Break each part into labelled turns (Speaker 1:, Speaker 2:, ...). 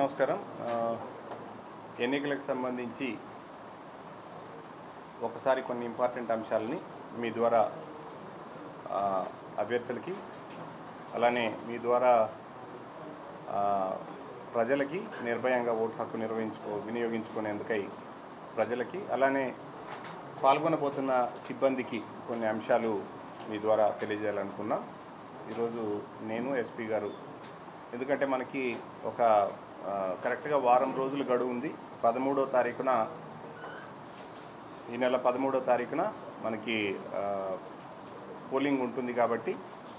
Speaker 1: నమస్కారం ఆ, ఎన్నికలకు సంబంధించి ఒకసారి కొన్ని ఇంపార్టెంట్ అంశాలని మీ ద్వారా ఆ, అభ్యర్థులకి అలానే మీ ద్వారా ఆ, ప్రజలకి నిర్భయంగా ఓటు హక్కు నిర్వహించుకో వినియోగించుకునేందుకై ప్రజలకి అలానే పాల్గొనబోతున్న సిబ్బందికి కొన్ని అంశాలు మీ ద్వారా తెలియజేయాలనుకున్నాం ఈరోజు నేను ఎస్పీ గారు ఎందుకంటే మనకి ఒక ఆ, కరెక్ట్గా వారం రోజులు గడువు ఉంది పదమూడో తారీఖున ఈ నెల పదమూడో తారీఖున మనకి ఆ, పోలింగ్ ఉంటుంది కాబట్టి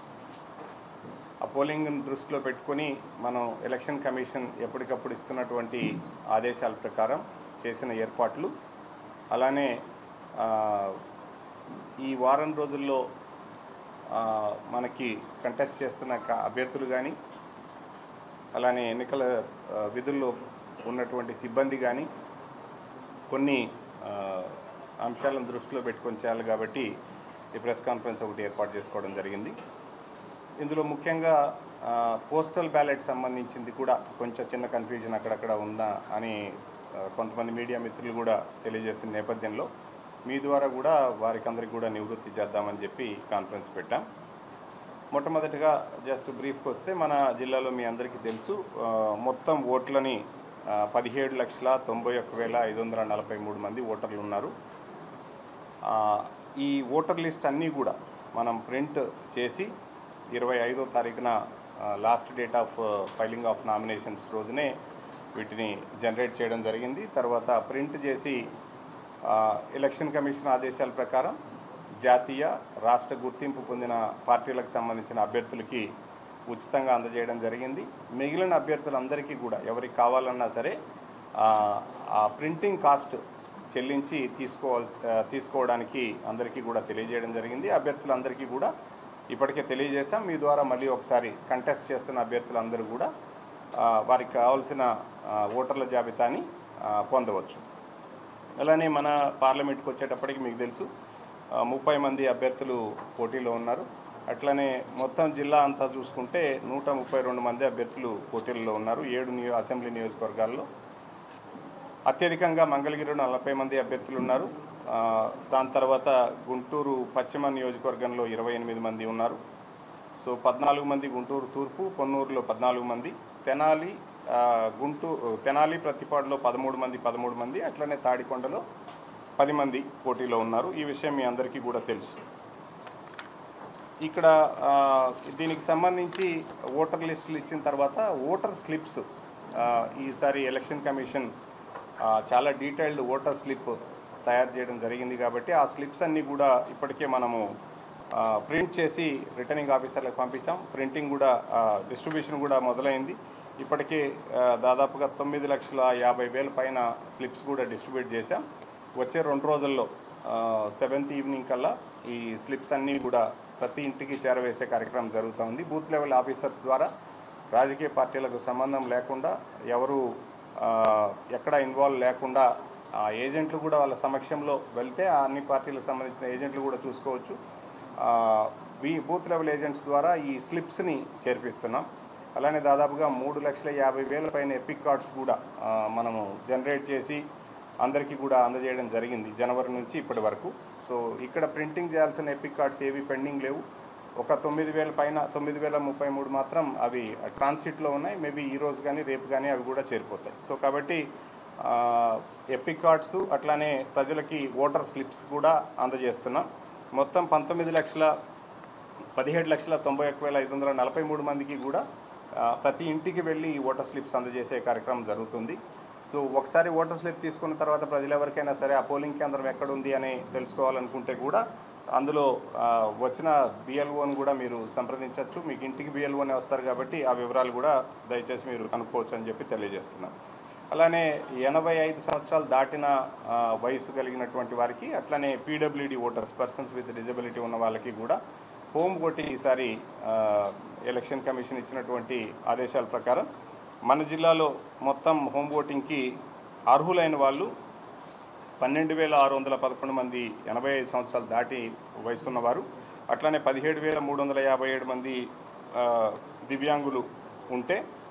Speaker 1: ఆ పోలింగ్ దృష్టిలో పెట్టుకొని మనం ఎలక్షన్ కమిషన్ ఎప్పటికప్పుడు ఇస్తున్నటువంటి ఆదేశాల ప్రకారం చేసిన ఏర్పాట్లు అలానే ఆ, ఈ వారం రోజుల్లో ఆ, మనకి కంటెస్ట్ చేస్తున్న క- అభ్యర్థులు కానీ అలానే ఎన్నికల ఆ, విధుల్లో ఉన్నటువంటి సిబ్బంది కానీ కొన్ని ఆ, అంశాలను దృష్టిలో పెట్టుకొని చేయాలి కాబట్టి ఈ ప్రెస్ కాన్ఫరెన్స్ ఒకటి ఏర్పాటు చేసుకోవడం జరిగింది ఇందులో ముఖ్యంగా ఆ, పోస్టల్ బ్యాలెట్ సంబంధించింది కూడా కొంచెం చిన్న కన్ఫ్యూజన్ అక్కడక్కడ ఉందా అని ఆ, కొంతమంది మీడియా మిత్రులు కూడా తెలియజేసిన నేపథ్యంలో మీ ద్వారా కూడా వారికి అందరికీ కూడా నివృత్తి చేద్దామని చెప్పి కాన్ఫరెన్స్ పెట్టాం మొట్టమొదటిగా జస్ట్ బ్రీఫ్కి వస్తే మన జిల్లాలో మీ అందరికీ తెలుసు ఆ, మొత్తం ఓట్లని ఆ, పదిహేడు లక్షల తొంభై ఒక్క వేల ఐదు వందల నలభై మూడు మంది ఓటర్లు ఉన్నారు ఆ, ఈ ఓటర్ లిస్ట్ అన్నీ కూడా మనం ప్రింట్ చేసి ఇరవై ఐదో తారీఖున last date of filing of nominations రోజునే వీటిని జనరేట్ చేయడం జరిగింది తర్వాత ప్రింట్ చేసి ఆ, ఎలక్షన్ కమిషన్ ఆదేశాల ప్రకారం జాతీయ రాష్ట్ర గుర్తింపు పొందిన పార్టీలకు సంబంధించిన అభ్యర్థులకి ఉచితంగా అందజేయడం జరిగింది మిగిలిన అభ్యర్థులందరికీ కూడా ఎవరికి కావాలన్నా సరే ఆ, ఆ ప్రింటింగ్ కాస్ట్ చెల్లించి తీసుకోవాల్ ఆ, తీసుకోవడానికి అందరికీ కూడా తెలియజేయడం జరిగింది అభ్యర్థులందరికీ కూడా ఇప్పటికే తెలియజేశాం మీ ద్వారా మళ్ళీ ఒకసారి కంటెస్ట్ చేస్తున్న అభ్యర్థులందరూ కూడా ఆ, వారికి కావాల్సిన ఆ, ఓటర్ల జాబితాని ఆ, పొందవచ్చు అలానే మన పార్లమెంట్కి వచ్చేటప్పటికి మీకు తెలుసు ఆ, ముప్పై మంది అభ్యర్థులు పోటీలో ఉన్నారు అట్లనే మొత్తం జిల్లా అంతా చూసుకుంటే నూట ముప్పై రెండు మంది అభ్యర్థులు పోటీల్లో ఉన్నారు ఏడు నియో అసెంబ్లీ నియోజకవర్గాల్లో అత్యధికంగా మంగళగిరిలో నలభై మంది అభ్యర్థులు ఉన్నారు ఆ, దాని తర్వాత గుంటూరు పశ్చిమ నియోజకవర్గంలో ఇరవై ఎనిమిది మంది ఉన్నారు సో పద్నాలుగు మంది గుంటూరు తూర్పు పొన్నూరులో పద్నాలుగు మంది తెనాలి ఆ, గుంటూరు తెనాలి ప్రతిపాడులో పదమూడు మంది పదమూడు మంది అట్లనే తాడికొండలో పది మంది పోటీలో ఉన్నారు ఈ విషయం మీ అందరికీ కూడా తెలుసు ఇక్కడ ఆ, దీనికి సంబంధించి ఓటర్ లిస్టులు ఇచ్చిన తర్వాత ఓటర్ స్లిప్స్ ఆ, ఈసారి ఎలక్షన్ కమిషన్ ఆ, చాలా డీటెయిల్డ్ ఓటర్ స్లిప్ తయారు చేయడం జరిగింది కాబట్టి ఆ స్లిప్స్ అన్నీ కూడా ఇప్పటికే మనము ఆ, ప్రింట్ చేసి రిటర్నింగ్ ఆఫీసర్లకు పంపించాం ప్రింటింగ్ కూడా ఆ, డిస్ట్రిబ్యూషన్ కూడా మొదలైంది ఇప్పటికే ఆ, దాదాపుగా తొమ్మిది లక్షల యాభై వేల పైన స్లిప్స్ కూడా డిస్ట్రిబ్యూట్ చేశాం వచ్చే రెండు రోజుల్లో సెవెంత్ ఈవినింగ్ కల్లా ఈ స్లిప్స్ అన్నీ కూడా ప్రతి ఇంటికి చేరవేసే కార్యక్రమం జరుగుతూ ఉంది బూత్ లెవెల్ ఆఫీసర్స్ ద్వారా రాజకీయ పార్టీలకు సంబంధం లేకుండా ఎవరు ఆ, ఎక్కడ ఇన్వాల్వ్ లేకుండా ఆ ఏజెంట్లు కూడా వాళ్ళ సమక్షంలో వెళ్తే ఆ అన్ని పార్టీలకు సంబంధించిన ఏజెంట్లు కూడా చూసుకోవచ్చు ఆ, ఈ బూత్ లెవెల్ ఏజెంట్స్ ద్వారా ఈ స్లిప్స్ని చేర్పిస్తున్నాం అలానే దాదాపుగా మూడు లక్షల యాభై వేల పైన ఎపిక్ కార్డ్స్ కూడా ఆ, మనము జనరేట్ చేసి అందరికీ కూడా అందజేయడం జరిగింది జనవరి నుంచి ఇప్పటి వరకు సో ఇక్కడ ప్రింటింగ్ చేయాల్సిన ఎపిక్ కార్డ్స్ ఏవి పెండింగ్ లేవు ఒక తొమ్మిది వేల పైన తొమ్మిది వేల ముప్పై మూడు మాత్రం అవి ట్రాన్సిట్లో ఉన్నాయి మేబీ ఈ రోజు కానీ రేపు కానీ అవి కూడా చేరిపోతాయి సో కాబట్టి ఆ, ఎపిక్ కార్డ్స్ అట్లానే ప్రజలకి ఓటర్ స్లిప్స్ కూడా అందజేస్తున్నాం మొత్తం పంతొమ్మిది లక్షల పదిహేడు లక్షల తొంభై ఒక్క వేల ఐదు వందల నలభై మూడు మందికి కూడా ఆ, ప్రతి ఇంటికి వెళ్ళి ఈ ఓటర్ స్లిప్స్ అందజేసే కార్యక్రమం జరుగుతుంది సో ఒకసారి ఓటర్ స్లిప్ తీసుకున్న తర్వాత ప్రజలు ఎవరికైనా సరే ఆ పోలింగ్ కేంద్రం ఎక్కడుంది అని తెలుసుకోవాలనుకుంటే కూడా అందులో ఆ, వచ్చిన బిఎల్ఓని కూడా మీరు సంప్రదించవచ్చు మీకు ఇంటికి బిఎల్ఓనే వస్తారు కాబట్టి ఆ వివరాలు కూడా దయచేసి మీరు కనుక్కోవచ్చు అని చెప్పి తెలియజేస్తున్నాం అలానే ఎనభై ఐదు సంవత్సరాలు దాటిన ఆ, వయసు కలిగినటువంటి వారికి అట్లానే PWD voters persons with disability ఉన్న వాళ్ళకి కూడా హోమ్ ఓటీ ఈసారి ఆ, ఎలక్షన్ కమిషన్ ఇచ్చినటువంటి ఆదేశాల ప్రకారం మన జిల్లాలో మొత్తం హోమ్ ఓటింగ్కి అర్హులైన వాళ్ళు పన్నెండు వేల ఆరు వందల పదకొండు మంది ఎనభై ఐదు సంవత్సరాలు దాటి వయసున్నవారు అట్లానే పదిహేడు వేల మూడు వందల యాభై ఏడు మంది ఆ, దివ్యాంగులు ఉంటే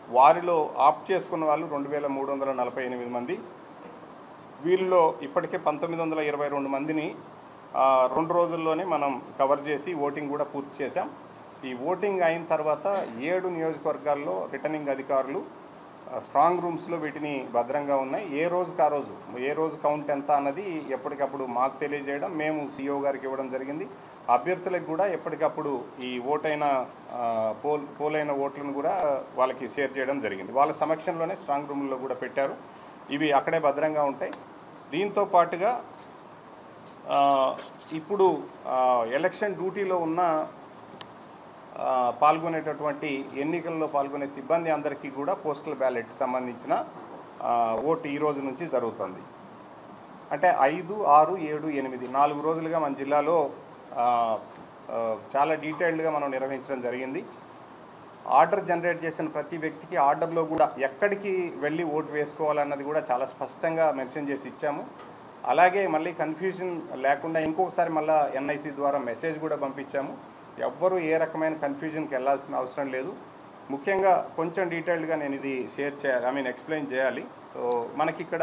Speaker 1: వారిలో ఆప్ట్ చేసుకున్న వాళ్ళు రెండు వేల మూడు వందల నలభై ఎనిమిది మంది వీళ్ళలో ఇప్పటికే పంతొమ్మిది వందల ఇరవై రెండు మందిని ఆ, రెండు రోజుల్లోనే మనం కవర్ చేసి ఓటింగ్ కూడా పూర్తి చేశాం ఈ ఓటింగ్ అయిన తర్వాత ఏడు నియోజకవర్గాల్లో రిటర్నింగ్ అధికారులు ఆ, స్ట్రాంగ్ రూమ్స్లో వీటిని భద్రంగా ఉన్నాయి ఏ రోజుకి ఆ రోజు ఏ రోజు కౌంట్ ఎంత అన్నది ఎప్పటికప్పుడు మాకు తెలియజేయడం మేము సీఓ గారికి ఇవ్వడం జరిగింది అభ్యర్థులకు కూడా ఎప్పటికప్పుడు ఈ ఓటైన ఆ, పోల్ పోలైన ఓట్లను కూడా వాళ్ళకి షేర్ చేయడం జరిగింది వాళ్ళ సమక్షంలోనే స్ట్రాంగ్ రూమ్లో కూడా పెట్టారు ఇవి అక్కడే భద్రంగా ఉంటాయి దీంతో పాటుగా ఆ, ఇప్పుడు ఆ, ఎలక్షన్ డ్యూటీలో ఉన్న ఆ, పాల్గొనేటటువంటి ఎన్నికల్లో పాల్గొనే సిబ్బంది అందరికీ కూడా పోస్టల్ బ్యాలెట్ సంబంధించిన ఆ, ఓటు ఈ రోజు నుంచి జరుగుతుంది అంటే ఐదు ఆరు ఏడు ఎనిమిది నాలుగు రోజులుగా మన జిల్లాలో ఆ, ఆ, చాలా డీటెయిల్డ్గా మనం నిర్వహించడం జరిగింది ఆర్డర్ జనరేట్ చేసిన ప్రతి వ్యక్తికి ఆర్డర్లో కూడా ఎక్కడికి వెళ్ళి ఓటు వేసుకోవాలన్నది కూడా చాలా స్పష్టంగా మెన్షన్ చేసి ఇచ్చాము అలాగే మళ్ళీ కన్ఫ్యూజన్ లేకుండా ఇంకొకసారి మళ్ళీ ఎన్ఐసి ద్వారా మెసేజ్ కూడా పంపించాము ఎవ్వరూ ఏ రకమైన కన్ఫ్యూజన్కి వెళ్ళాల్సిన అవసరం లేదు ముఖ్యంగా కొంచెం డీటెయిల్డ్గా నేను ఇది షేర్ చేయాలి ఐ మీన్ ఎక్స్ప్లెయిన్ చేయాలి సో మనకి ఇక్కడ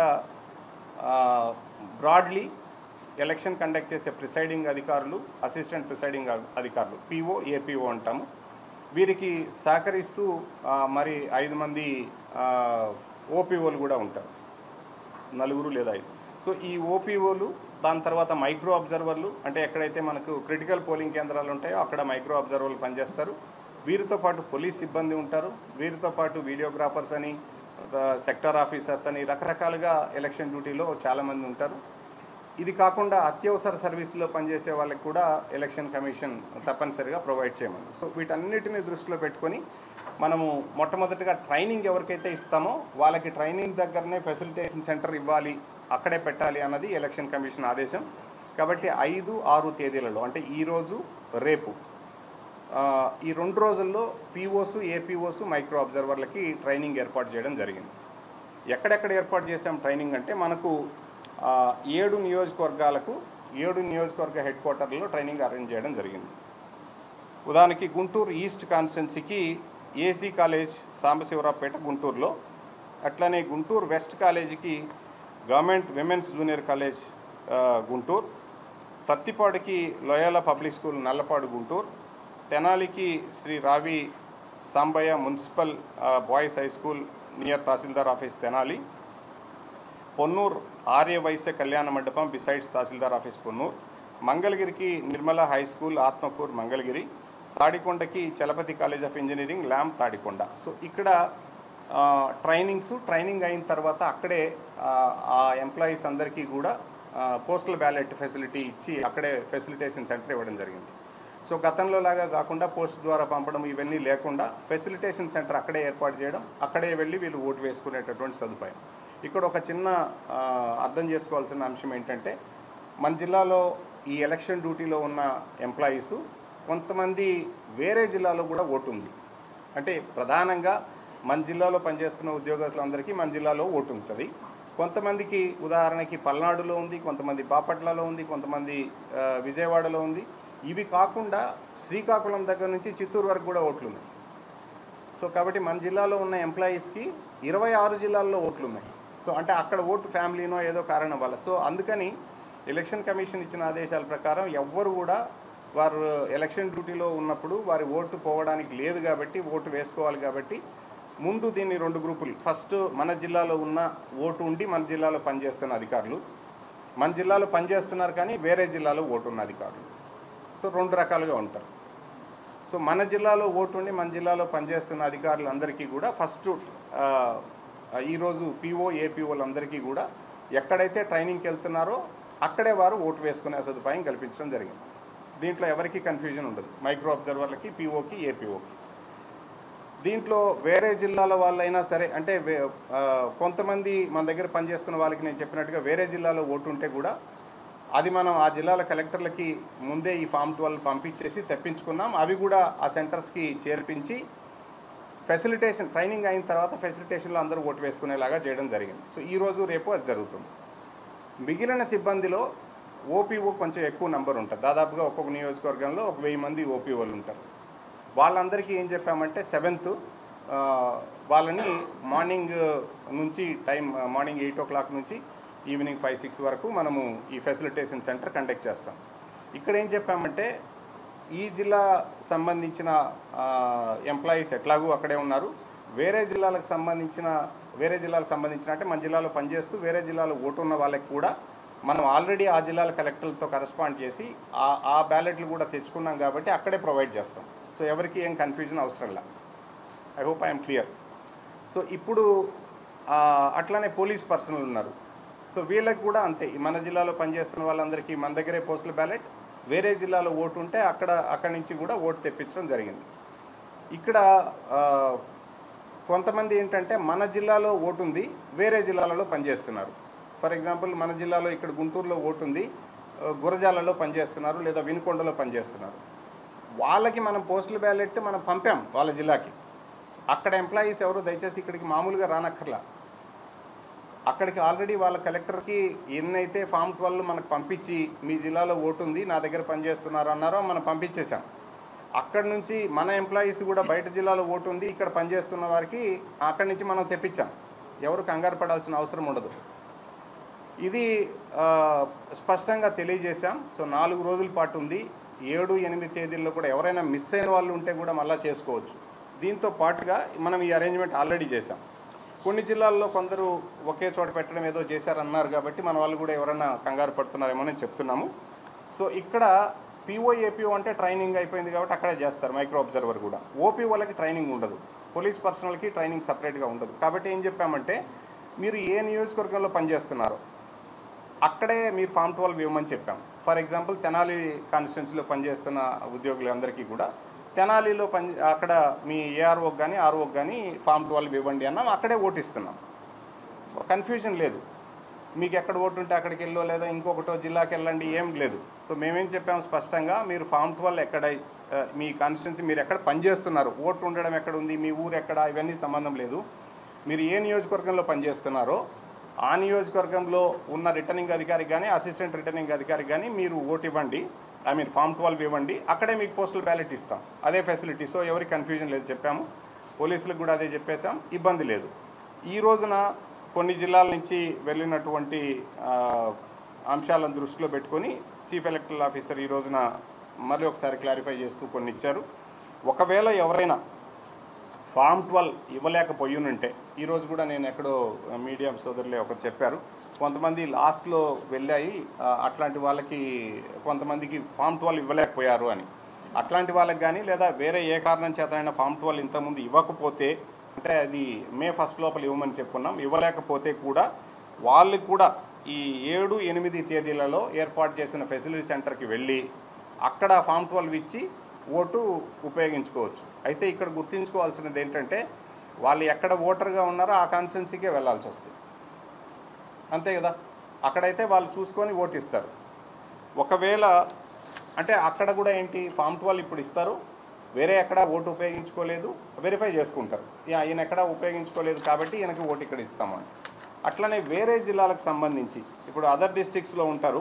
Speaker 1: బ్రాడ్లీ ఎలక్షన్ కండక్ట్ చేసే ప్రిసైడింగ్ అధికారులు అసిస్టెంట్ ప్రిసైడింగ్ అధికారులు పిఓ ఏపీఓ అంటాము వీరికి సహకరిస్తూ ఆ, మరి ఐదు మంది ఓపీఓలు కూడా ఉంటారు నలుగురు లేదా ఐదు సో ఈ ఓపీఓలు దాని తర్వాత మైక్రో అబ్జర్వర్లు అంటే ఎక్కడైతే మనకు క్రిటికల్ పోలింగ్ కేంద్రాలు ఉంటాయో అక్కడ మైక్రో అబ్జర్వర్లు పనిచేస్తారు వీరితో పాటు పోలీస్ సిబ్బంది ఉంటారు వీరితో పాటు వీడియోగ్రాఫర్స్ అని సెక్టర్ ఆఫీసర్స్ అని రకరకాలుగా ఎలక్షన్ డ్యూటీలో చాలామంది ఉంటారు ఇది కాకుండా అత్యవసర సర్వీసులో పనిచేసే వాళ్ళకి కూడా ఎలక్షన్ కమిషన్ తప్పనిసరిగా ప్రొవైడ్ చేయమని సో వీటన్నిటిని దృష్టిలో పెట్టుకొని మనము మొట్టమొదటిగా ట్రైనింగ్ ఎవరికైతే ఇస్తామో వాళ్ళకి ట్రైనింగ్ దగ్గరనే ఫెసిలిటేషన్ సెంటర్ ఇవ్వాలి అక్కడే పెట్టాలి అన్నది ఎలక్షన్ కమిషన్ ఆదేశం కాబట్టి ఐదు ఆరు తేదీలలో అంటే ఈరోజు రేపు ఆ, ఈ రెండు రోజుల్లో పీఓస్ ఏపీఓస్ మైక్రో అబ్జర్వర్లకి ట్రైనింగ్ ఏర్పాటు చేయడం జరిగింది ఎక్కడెక్కడ ఏర్పాటు చేసాం ట్రైనింగ్ అంటే మనకు ఆ, ఏడు నియోజకవర్గాలకు ఏడు నియోజకవర్గ హెడ్ క్వార్టర్లో ట్రైనింగ్ అరేంజ్ చేయడం జరిగింది ఉదాహరణకి గుంటూరు ఈస్ట్ కాన్స్టెన్సీకి ఏసీ కాలేజ్ సాంబశివరావుపేట గుంటూరులో అట్లనే గుంటూరు వెస్ట్ కాలేజీకి గవర్నమెంట్ విమెన్స్ జూనియర్ కాలేజ్ ఆ, గుంటూరు ప్రత్తిపాడుకి Loyola public school Nallapadu Guntur తెనాలికి శ్రీ రావి సాంబయ్య మున్సిపల్ ఆ, boys high school near tahsildar office Tenali Ponnur Arya Vaishya Kalyana Mandapam besides tahsildar office Ponnur మంగళగిరికి నిర్మల హై స్కూల్ ఆత్మకూర్ మంగళగిరి తాడికొండకి Chalapathi college of engineering Lam Tadikonda so ఇక్కడ ఆ, ట్రైనింగ్స్ ట్రైనింగ్ అయిన తర్వాత అక్కడే ఆ, ఆ ఎంప్లాయీస్ అందరికీ కూడా ఆ, పోస్టల్ బ్యాలెట్ ఫెసిలిటీ ఇచ్చి అక్కడే ఫెసిలిటేషన్ సెంటర్ ఇవ్వడం జరిగింది సో గతంలో లాగా కాకుండా పోస్ట్ ద్వారా పంపడం ఇవన్నీ లేకుండా ఫెసిలిటేషన్ సెంటర్ అక్కడే ఏర్పాటు చేయడం అక్కడే వెళ్ళి వీళ్ళు ఓటు వేసుకునేటటువంటి సదుపాయం ఇక్కడ ఒక చిన్న ఆ, అర్థం చేసుకోవాల్సిన అంశం ఏంటంటే మన జిల్లాలో ఈ ఎలక్షన్ డ్యూటీలో ఉన్న ఎంప్లాయీస్ కొంతమంది వేరే జిల్లాలో కూడా ఓటు ఉంది అంటే ప్రధానంగా మన జిల్లాలో పనిచేస్తున్న ఉద్యోగస్తులందరికీ మన జిల్లాలో ఓటు ఉంటుంది కొంతమందికి ఉదాహరణకి పల్నాడులో ఉంది కొంతమంది బాపట్లలో ఉంది కొంతమంది ఆ, విజయవాడలో ఉంది ఇవి కాకుండా శ్రీకాకుళం దగ్గర నుంచి చిత్తూరు వరకు కూడా ఓట్లు ఉన్నాయి సో కాబట్టి మన జిల్లాలో ఉన్న ఎంప్లాయీస్కి ఇరవై ఆరు జిల్లాల్లో ఓట్లు ఉన్నాయి సో అంటే అక్కడ ఓటు ఫ్యామిలీనో ఏదో కారణం వల్ల సో అందుకని ఎలక్షన్ కమిషన్ ఇచ్చిన ఆదేశాల ప్రకారం ఎవ్వరు కూడా వారు ఎలక్షన్ డ్యూటీలో ఉన్నప్పుడు వారి ఓటు పోవడానికి లేదు కాబట్టి ఓటు వేసుకోవాలి కాబట్టి ముందు దీన్ని రెండు గ్రూపులు ఫస్ట్ మన జిల్లాలో ఉన్న ఓటు ఉండి మన జిల్లాలో పనిచేస్తున్న అధికారులు మన జిల్లాలో పనిచేస్తున్నారు కానీ వేరే జిల్లాలో ఓటు ఉన్న అధికారులు సో రెండు రకాలుగా ఉంటారు సో మన జిల్లాలో ఓటు ఉండి మన జిల్లాలో పనిచేస్తున్న అధికారులందరికీ కూడా ఫస్ట్ ఆ, ఈరోజు పీఓ ఏపీఓలందరికీ కూడా ఎక్కడైతే ట్రైనింగ్కి వెళ్తున్నారో అక్కడే వారు ఓటు వేసుకునే సదుపాయం కల్పించడం జరిగింది దీంట్లో ఎవరికి కన్ఫ్యూజన్ ఉండదు మైక్రో అబ్జర్వర్లకి పీఓకి ఏపీఓకి దీంట్లో వేరే జిల్లాల వాళ్ళైనా సరే అంటే వే- ఆ, కొంతమంది మన దగ్గర పనిచేస్తున్న వాళ్ళకి నేను చెప్పినట్టుగా వేరే జిల్లాలో ఓటు ఉంటే కూడా అది మనం ఆ జిల్లాల కలెక్టర్లకి ముందే ఈ ఫామ్ ట్వెల్వ్ పంపించేసి తెప్పించుకున్నాం అవి కూడా ఆ సెంటర్స్కి చేర్పించి ఫెసిలిటేషన్ ట్రైనింగ్ అయిన తర్వాత ఫెసిలిటేషన్లో అందరూ ఓటు వేసుకునేలాగా చేయడం జరిగింది సో ఈ రోజు రేపు అది జరుగుతుంది మిగిలిన సిబ్బందిలో ఓపీఓ కొంచెం ఎక్కువ నెంబర్ ఉంటుంది దాదాపుగా ఒక్కొక్క నియోజకవర్గంలో ఒక వెయ్యి మంది ఓపీఓలు ఉంటారు వాళ్ళందరికీ ఏం చెప్పామంటే సెవెంత్ ఆ, వాళ్ళని మార్నింగ్ నుంచి time morning eight o'clock నుంచి ఈవినింగ్ ఫైవ్ సిక్స్ వరకు మనము ఈ ఫెసిలిటేషన్ సెంటర్ కండక్ట్ చేస్తాం ఇక్కడ ఏం చెప్పామంటే ఈ జిల్లా సంబంధించిన ఎంప్లాయీస్ ఎట్లాగూ అక్కడే ఉన్నారు వేరే జిల్లాలకు సంబంధించిన వేరే జిల్లాలకు సంబంధించిన అంటే మన జిల్లాలో పనిచేస్తూ వేరే జిల్లాలో ఓటు ఉన్న వాళ్ళకి కూడా మనం ఆల్రెడీ ఆ జిల్లాల కలెక్టర్లతో కరస్పాండ్ చేసి ఆ ఆ బ్యాలెట్లు కూడా తెచ్చుకున్నాం కాబట్టి అక్కడే ప్రొవైడ్ చేస్తాం సో ఎవరికి ఏం కన్ఫ్యూజన్ అవసరం లే I hope I'm clear so ఇప్పుడు ఆ, అట్లానే పోలీస్ పర్సనల్ ఉన్నారు సో వీళ్ళకి కూడా అంతే ఈ మన జిల్లాలో పనిచేస్తున్న వాళ్ళందరికీ మన దగ్గరే పోస్టల్ బ్యాలెట్ వేరే జిల్లాలో ఓటు ఉంటే అక్కడ అక్కడి నుంచి కూడా ఓటు తెప్పించడం జరిగింది ఇక్కడ ఆ, కొంతమంది ఏంటంటే మన జిల్లాలో ఓటు ఉంది వేరే జిల్లాలలో పనిచేస్తున్నారు ఫర్ ఎగ్జాంపుల్ మన జిల్లాలో ఇక్కడ గుంటూరులో ఓటు ఉంది ఆ, గురజాలలో పనిచేస్తున్నారు లేదా వినుకొండలో పనిచేస్తున్నారు వాళ్ళకి మనం పోస్టల్ బ్యాలెట్ మనం పంపాం వాళ్ళ జిల్లాకి అక్కడ ఎంప్లాయీస్ ఎవరు దయచేసి ఇక్కడికి మామూలుగా రానక్కర్లా అక్కడికి ఆల్రెడీ వాళ్ళ కలెక్టర్కి ఎన్నైతే ఫామ్ ట్వెల్వ్ మనకు పంపించి మీ జిల్లాలో ఓటు ఉంది నా దగ్గర పనిచేస్తున్నారు అన్నారో మనం పంపించేశాం అక్కడి నుంచి మన ఎంప్లాయీస్ కూడా బయట జిల్లాలో ఓటు ఉంది ఇక్కడ పనిచేస్తున్న వారికి అక్కడి నుంచి మనం తెప్పించాం ఎవరు కంగారు పడాల్సిన అవసరం ఉండదు ఇది ఆ, స్పష్టంగా తెలియజేశాం సో నాలుగు రోజుల పాటు ఉంది ఏడు ఎనిమిది తేదీల్లో కూడా ఎవరైనా మిస్ అయిన వాళ్ళు ఉంటే కూడా మళ్ళీ చేసుకోవచ్చు దీంతో పాటుగా మనం ఈ అరేంజ్మెంట్ ఆల్రెడీ చేశాం కొన్ని జిల్లాల్లో కొందరు ఒకే చోట పెట్టడం ఏదో చేశారన్నారు కాబట్టి మన వాళ్ళు కూడా ఎవరైనా కంగారు పడుతున్నారేమో అని చెప్తున్నాము సో ఇక్కడ పీఓ ఏపీఓ అంటే ట్రైనింగ్ అయిపోయింది కాబట్టి అక్కడే చేస్తారు మైక్రో అబ్జర్వర్ కూడా ఓపీ వాళ్ళకి ట్రైనింగ్ ఉండదు పోలీస్ పర్సనల్కి ట్రైనింగ్ సపరేట్గా ఉండదు కాబట్టి ఏం చెప్పామంటే మీరు ఏ నియోజకవర్గంలో పనిచేస్తున్నారో అక్కడే మీరు ఫామ్ ట్వెల్వ్ ఇవ్వమని చెప్పాం ఫర్ ఎగ్జాంపుల్ తెనాలి కాన్స్టిట్యున్సీలో పనిచేస్తున్న ఉద్యోగులందరికీ కూడా తెనాలిలో పని అక్కడ మీ ఏఆర్ఓకి కానీ ఆర్ఓకి కానీ ఫామ్ ట్వెల్వ్ ఇవ్వండి అన్నాం అక్కడే ఓటిస్తున్నాం కన్ఫ్యూజన్ లేదు మీకు ఎక్కడ ఓటు ఉంటే అక్కడికి వెళ్ళో లేదా ఇంకొకటో జిల్లాకి వెళ్ళండి ఏం లేదు సో మేమేం చెప్పాము స్పష్టంగా మీరు ఫామ్ ట్వెల్వ్ ఎక్కడ ఆ, మీ కాన్స్టిట్యున్సీ మీరు ఎక్కడ పనిచేస్తున్నారు ఓటు ఉండడం ఎక్కడ ఉంది మీ ఊరు ఎక్కడ ఇవన్నీ సంబంధం లేదు మీరు ఏ నియోజకవర్గంలో పనిచేస్తున్నారో ఆ నియోజకవర్గంలో ఉన్న రిటర్నింగ్ అధికారికి కానీ అసిస్టెంట్ రిటర్నింగ్ అధికారికి కానీ మీరు ఓటు ఇవ్వండి ఐ మీన్ ఫామ్ ట్వెల్వ్ ఇవ్వండి అక్కడే మీకు పోస్టల్ బ్యాలెట్ ఇస్తాం అదే ఫెసిలిటీ సో ఎవరికి కన్ఫ్యూజన్ లేదు చెప్పాము పోలీసులకు కూడా అదే చెప్పేశాం ఇబ్బంది లేదు ఈ రోజున కొన్ని జిల్లాల నుంచి వెళ్ళినటువంటి ఆ, అంశాలను దృష్టిలో పెట్టుకొని చీఫ్ ఎలక్టరల్ ఆఫీసర్ ఈ రోజున మళ్ళీ ఒకసారి క్లారిఫై చేస్తూ కొన్ని ఇచ్చారు ఒకవేళ ఎవరైనా ఫామ్ ట్వెల్వ్ ఇవ్వలేకపోయినుంటే ఈరోజు కూడా నేను ఎక్కడో మీడియా సోదరులే ఒకరు చెప్పారు కొంతమంది లాస్ట్లో వెళ్ళాయి ఆ, అట్లాంటి వాళ్ళకి కొంతమందికి ఫామ్ ట్వెల్వ్ ఇవ్వలేకపోయారు అని అట్లాంటి వాళ్ళకి కానీ లేదా వేరే ఏ కారణం చేతనైనా ఫామ్ ట్వెల్వ్ ఇంతకుముందు ఇవ్వకపోతే అంటే అది మే ఫస్ట్ లోపల ఇవ్వమని చెప్పుకున్నాం ఇవ్వలేకపోతే కూడా వాళ్ళు కూడా ఈ ఏడు ఎనిమిది తేదీలలో ఏర్పాటు చేసిన ఫెసిలిటీ సెంటర్కి వెళ్ళి అక్కడ ఫామ్ ట్వెల్వ్ ఇచ్చి ఓటు ఉపయోగించుకోవచ్చు అయితే ఇక్కడ గుర్తుంచుకోవాల్సినది ఏంటంటే వాళ్ళు ఎక్కడ ఓటర్గా ఉన్నారో ఆ కాన్స్టిట్యున్సీకే వెళ్ళాల్సి వస్తుంది అంతే కదా అక్కడైతే వాళ్ళు చూసుకొని ఓటు ఇస్తారు ఒకవేళ అంటే అక్కడ కూడా ఏంటి ఫామ్ ట్వెల్వ్ ఇప్పుడు ఇస్తారు వేరే ఎక్కడ ఓటు ఉపయోగించుకోలేదు వెరిఫై చేసుకుంటారు యా, ఈయన ఎక్కడ ఉపయోగించుకోలేదు కాబట్టి ఈయనకి ఓటు ఇక్కడ ఇస్తాము అని అట్లనే వేరే జిల్లాలకు సంబంధించి ఇప్పుడు అదర్ డిస్ట్రిక్ట్స్లో ఉంటారు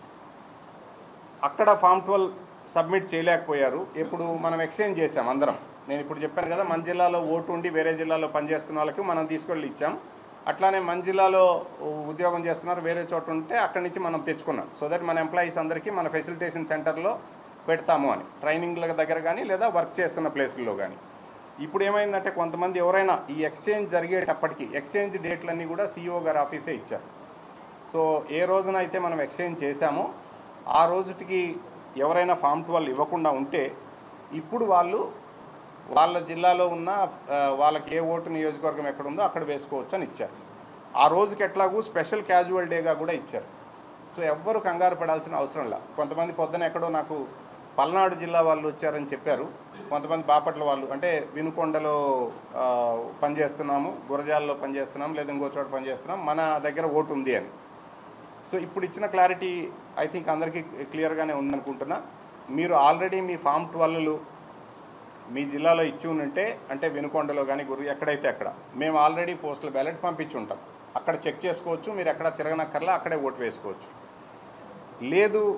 Speaker 1: అక్కడ ఫామ్ ట్వెల్వ్ సబ్మిట్ చేయలేకపోయారు ఇప్పుడు మనం ఎక్స్చేంజ్ చేసాం అందరం నేను ఇప్పుడు చెప్పాను కదా మన జిల్లాలో ఓటు ఉండి వేరే జిల్లాలో పనిచేస్తున్న వాళ్ళకి మనం తీసుకెళ్ళి ఇచ్చాం అట్లానే మన జిల్లాలో ఉద్యోగం చేస్తున్నారు వేరే చోట ఉంటే అక్కడి నుంచి మనం తెచ్చుకున్నాం సో దట్ మన ఎంప్లాయీస్ అందరికీ మన ఫెసిలిటేషన్ సెంటర్లో పెడతాము అని ట్రైనింగ్ల దగ్గర కానీ లేదా వర్క్ చేస్తున్న ప్లేసుల్లో కానీ ఇప్పుడు ఏమైందంటే కొంతమంది ఎవరైనా ఈ ఎక్స్చేంజ్ జరిగేటప్పటికి ఎక్స్చేంజ్ డేట్లన్నీ కూడా సీఈఓ గారి ఆఫీసే ఇచ్చారు సో ఏ రోజున అయితే మనం ఎక్స్చేంజ్ చేశామో ఆ రోజుటికి ఎవరైనా ఫామ్ ట్వెల్వ్ ఇవ్వకుండా ఉంటే ఇప్పుడు వాళ్ళు వాళ్ళ జిల్లాలో ఉన్న ఆ, వాళ్ళకి ఏ ఓటు నియోజకవర్గం ఎక్కడ ఉందో అక్కడ వేసుకోవచ్చు అని ఇచ్చారు ఆ రోజుకి ఎట్లాగూ స్పెషల్ క్యాజువల్ డేగా కూడా ఇచ్చారు సో ఎవ్వరు కంగారు పడాల్సిన అవసరం లే కొంతమంది పొద్దున ఎక్కడో నాకు పల్నాడు జిల్లా వాళ్ళు వచ్చారని చెప్పారు కొంతమంది బాపట్ల వాళ్ళు అంటే వినుకొండలో ఆ, పనిచేస్తున్నాము గురజాల్లో పనిచేస్తున్నాం లేదా ఇంకో చోట పనిచేస్తున్నాం మన దగ్గర ఓటు ఉంది అని సో ఇప్పుడు ఇచ్చిన క్లారిటీ ఐ థింక్ అందరికీ క్లియర్గానే ఉందనుకుంటున్నా మీరు ఆల్రెడీ మీ ఫామ్ ట్వెల్వ్లు మీ జిల్లాలో ఇచ్చి ఉంటే అంటే వినుకొండలో కానీ గురి ఎక్కడైతే అక్కడ మేము ఆల్రెడీ పోస్టల్ బ్యాలెట్ పంపించి ఉంటాం అక్కడ చెక్ చేసుకోవచ్చు మీరు ఎక్కడ తిరగనక్కర్లా అక్కడే ఓటు వేసుకోవచ్చు లేదు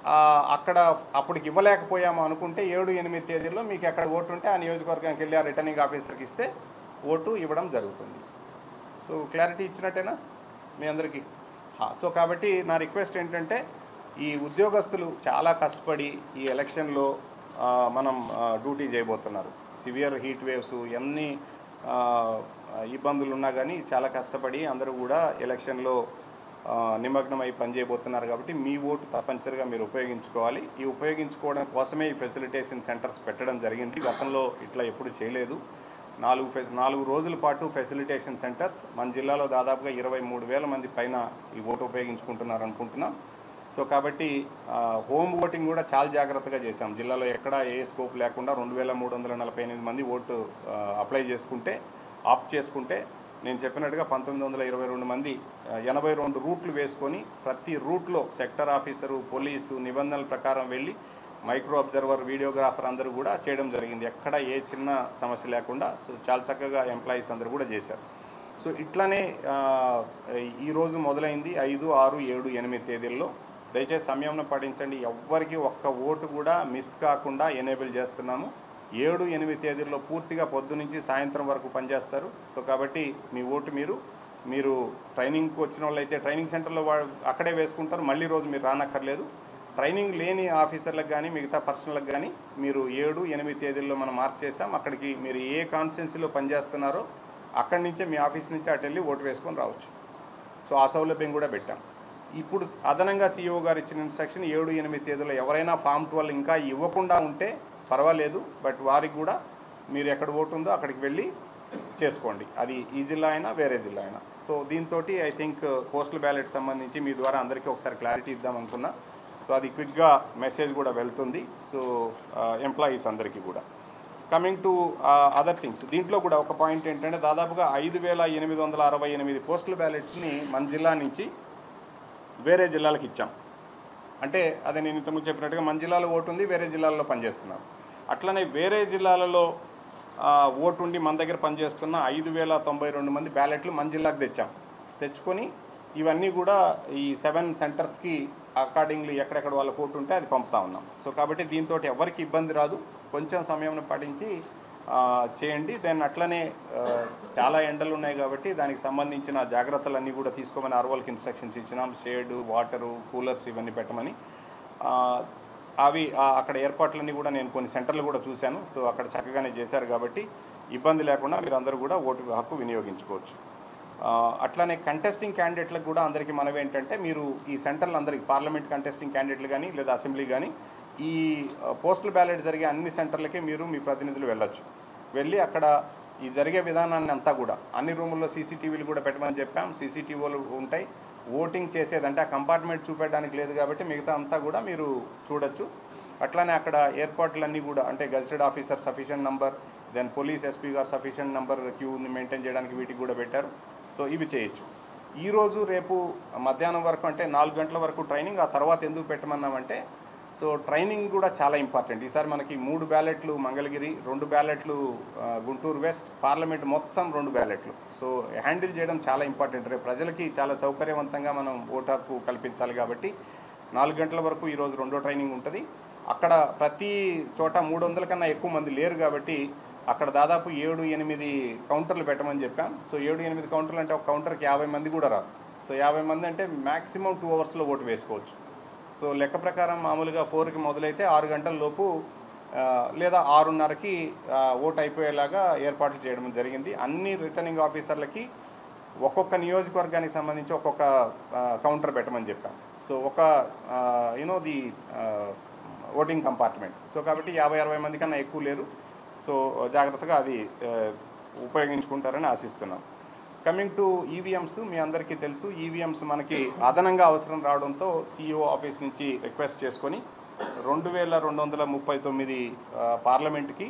Speaker 1: ఆ, అక్కడ అప్పటికి ఇవ్వలేకపోయాము అనుకుంటే ఏడు ఎనిమిది తేదీల్లో మీకు ఎక్కడ ఓటు ఉంటే ఆ నియోజకవర్గానికి వెళ్ళి ఆ రిటర్నింగ్ ఆఫీసర్కి ఇస్తే ఓటు ఇవ్వడం జరుగుతుంది సో క్లారిటీ ఇచ్చినట్టేనా మీ అందరికీ హా, సో కాబట్టి నా రిక్వెస్ట్ ఏంటంటే ఈ ఉద్యోగస్తులు చాలా కష్టపడి ఈ ఎలక్షన్లో ఆ, మనం ఆ, డ్యూటీ చేయబోతున్నారు సివియర్ హీట్ వేవ్స్ ఎన్ని ఆ, ఇబ్బందులు ఉన్నా కానీ చాలా కష్టపడి అందరూ కూడా ఎలక్షన్లో ఆ, నిమగ్నమై పనిచేయబోతున్నారు కాబట్టి మీ ఓటు తప్పనిసరిగా మీరు ఉపయోగించుకోవాలి ఈ ఉపయోగించుకోవడం కోసమే ఈ ఫెసిలిటేషన్ సెంటర్స్ పెట్టడం జరిగింది గతంలో ఇట్లా ఎప్పుడు చేయలేదు నాలుగు ఫెస్ నాలుగు రోజుల పాటు ఫెసిలిటేషన్ సెంటర్స్ మన జిల్లాలో దాదాపుగా ఇరవై మూడు వేల మంది పైన ఈ ఓటు ఉపయోగించుకుంటున్నారు అనుకుంటున్నాం సో కాబట్టి ఆ, హోమ్ ఓటింగ్ కూడా చాలా జాగ్రత్తగా చేశాం జిల్లాలో ఎక్కడ ఏ స్కోప్ లేకుండా రెండు వేల మూడు వందల నలభై ఎనిమిది మంది ఓటు ఆ, అప్లై చేసుకుంటే ఆప్ట్ చేసుకుంటే నేను చెప్పినట్టుగా పంతొమ్మిది వందల ఇరవై రెండు మంది ఆ, ఎనభై రెండు రూట్లు వేసుకొని ప్రతి రూట్లో సెక్టర్ ఆఫీసరు పోలీసు నిబంధనల ప్రకారం వెళ్ళి మైక్రో అబ్జర్వర్ వీడియోగ్రాఫర్ అందరూ కూడా చేయడం జరిగింది ఎక్కడ ఏ చిన్న సమస్య లేకుండా సో చాలా చక్కగా ఎంప్లాయీస్ అందరూ కూడా చేశారు సో ఇట్లానే ఆ, ఈరోజు మొదలైంది ఐదు ఆరు ఏడు ఎనిమిది తేదీల్లో దయచేసి సమయంలో పాటించండి ఎవ్వరికి ఒక్క ఓటు కూడా మిస్ కాకుండా ఎనేబుల్ చేస్తున్నాము ఏడు ఎనిమిది తేదీల్లో పూర్తిగా పొద్దు నుంచి సాయంత్రం వరకు పనిచేస్తారు సో కాబట్టి మీ ఓటు మీరు మీరు ట్రైనింగ్కి వచ్చిన వాళ్ళు అయితే ట్రైనింగ్ సెంటర్లో వా అక్కడే వేసుకుంటారు మళ్ళీ రోజు మీరు రానక్కర్లేదు ట్రైనింగ్ లేని ఆఫీసర్లకు కానీ మిగతా పర్సనల్కి కానీ మీరు ఏడు ఎనిమిది తేదీల్లో మనం మార్క్ చేసాం అక్కడికి మీరు ఏ కాన్స్టిట్యున్సీలో పనిచేస్తున్నారో అక్కడి నుంచే మీ ఆఫీస్ నుంచి అటు వెళ్ళి ఓటు వేసుకొని రావచ్చు సో ఆ సౌలభ్యం కూడా పెట్టాం ఇప్పుడు అదనంగా సీఈఓ గారు ఇచ్చిన ఇన్స్ట్రక్షన్ ఏడు ఎనిమిది తేదీలో ఎవరైనా ఫామ్ ట్వెల్వ్ ఇంకా ఇవ్వకుండా ఉంటే పర్వాలేదు బట్ వారికి కూడా మీరు ఎక్కడ ఓటు ఉందో అక్కడికి వెళ్ళి చేసుకోండి అది ఈ జిల్లా అయినా వేరే జిల్లా అయినా సో దీంతో ఐ థింక్ పోస్టల్ బ్యాలెట్ సంబంధించి మీ ద్వారా అందరికీ ఒకసారి క్లారిటీ ఇద్దాం అనుకున్నా సో అది క్విక్గా మెసేజ్ కూడా వెళ్తుంది సో ఎంప్లాయీస్ అందరికీ కూడా కమింగ్ టు అదర్ థింగ్స్ దీంట్లో కూడా ఒక పాయింట్ ఏంటంటే దాదాపుగా ఐదు వేల ఎనిమిది వందల అరవై ఎనిమిది పోస్టల్ బ్యాలెట్స్ని మన జిల్లా నుంచి వేరే జిల్లాలకు ఇచ్చాం అంటే అదే నేను ఇంతకుముందు చెప్పినట్టుగా మన జిల్లాలో ఓటు ఉంది వేరే జిల్లాల్లో పనిచేస్తున్నారు అట్లనే వేరే జిల్లాలలో ఆ, ఓటు ఉండి మన దగ్గర పనిచేస్తున్న ఐదు వేల తొంభై రెండు మంది బ్యాలెట్లు మన జిల్లాకు తెచ్చాం తెచ్చుకొని ఇవన్నీ కూడా ఈ సెవెన్ సెంటర్స్కి అకార్డింగ్లీ ఎక్కడెక్కడ వాళ్ళ ఓటు ఉంటే అది పంపుతా ఉన్నాం సో కాబట్టి దీంతో ఎవరికి ఇబ్బంది రాదు కొంచెం సమయం పాటించి ఆ, చేయండి దెన్ అట్లనే ఆ, చాలా ఎండలు ఉన్నాయి కాబట్టి దానికి సంబంధించిన జాగ్రత్తలన్నీ కూడా తీసుకోమని ఆర్వల్కి ఇన్స్ట్రక్షన్స్ ఇచ్చినాం షేడ్ వాటరు కూలర్స్ ఇవన్నీ పెట్టమని ఆ, అవి ఆ, అక్కడ ఏర్పాట్లన్నీ కూడా నేను కొన్ని సెంటర్లు కూడా చూశాను సో అక్కడ చక్కగానే చేశారు కాబట్టి ఇబ్బంది లేకుండా మీరు అందరూ కూడా ఓటు హక్కు వినియోగించుకోవచ్చు ఆ, అట్లానే కంటెస్టింగ్ క్యాండిడేట్లకు కూడా అందరికీ మనవి ఏంటంటే మీరు ఈ సెంటర్లు అందరికీ పార్లమెంట్ కంటెస్టింగ్ క్యాండిడేట్లు కానీ లేదా అసెంబ్లీ కానీ ఈ ఆ, పోస్టల్ బ్యాలెట్ జరిగే అన్ని సెంటర్లకి మీరు మీ ప్రతినిధులు వెళ్ళొచ్చు వెళ్ళి అక్కడ ఈ జరిగే విధానాన్ని అంతా కూడా అన్ని రూముల్లో సీసీటీవీలు కూడా పెట్టమని చెప్పాం సీసీటీవీలు ఉంటాయి ఓటింగ్ చేసేదంటే ఆ కంపార్ట్మెంట్ చూపెట్టడానికి లేదు కాబట్టి మిగతా అంతా కూడా మీరు చూడొచ్చు అట్లానే అక్కడ ఏర్పాట్లన్నీ కూడా అంటే gazetted officer sufficient number then police SP garu sufficient number క్యూని మెయింటైన్ చేయడానికి వీటికి కూడా పెట్టారు సో ఇవి చేయొచ్చు ఈ రోజు రేపు మధ్యాహ్నం వరకు అంటే నాలుగు గంటల వరకు ట్రైనింగ్ ఆ తర్వాత ఎందుకు పెట్టమన్నామంటే సో ట్రైనింగ్ కూడా చాలా ఇంపార్టెంట్ ఈసారి మనకి మూడు బ్యాలెట్లు మంగళగిరి రెండు బ్యాలెట్లు ఆ, గుంటూరు వెస్ట్ పార్లమెంట్ మొత్తం రెండు బ్యాలెట్లు సో హ్యాండిల్ చేయడం చాలా ఇంపార్టెంట్ రేపు ప్రజలకి చాలా సౌకర్యవంతంగా మనం ఓటు హక్కు కల్పించాలి కాబట్టి నాలుగు గంటల వరకు ఈరోజు రెండో ట్రైనింగ్ ఉంటుంది అక్కడ ప్రతి చోట మూడు వందల కన్నా ఎక్కువ మంది లేరు కాబట్టి అక్కడ దాదాపు ఏడు ఎనిమిది కౌంటర్లు పెట్టమని చెప్పాం సో ఏడు ఎనిమిది కౌంటర్లు అంటే ఒక కౌంటర్కి యాభై మంది కూడా రారు సో యాభై మంది అంటే మ్యాక్సిమం టూ అవర్స్లో ఓటు వేసుకోవచ్చు సో లెక్క ప్రకారం మామూలుగా ఫోర్కి మొదలైతే ఆరు గంటల లోపు ఆ, లేదా ఆరున్నరకి ఆ, ఓటు అయిపోయేలాగా ఏర్పాట్లు చేయడం జరిగింది అన్ని రిటర్నింగ్ ఆఫీసర్లకి ఒక్కొక్క నియోజకవర్గానికి సంబంధించి ఒక్కొక్క ఆ, కౌంటర్ పెట్టమని చెప్పాం సో ఒక you know the voting compartment so కాబట్టి యాభై అరవై మంది కన్నా ఎక్కువ లేరు సో జాగ్రత్తగా అది ఆ, ఉపయోగించుకుంటారని ఆశిస్తున్నాం కమింగ్ టు ఈవీఎంస్ మీ అందరికీ తెలుసు ఈవీఎంస్ మనకి అదనంగా అవసరం రావడంతో సిఇఓ ఆఫీస్ నుంచి రిక్వెస్ట్ చేసుకొని రెండు వేల రెండు వందల ముప్పై తొమ్మిది ఆ, పార్లమెంట్కి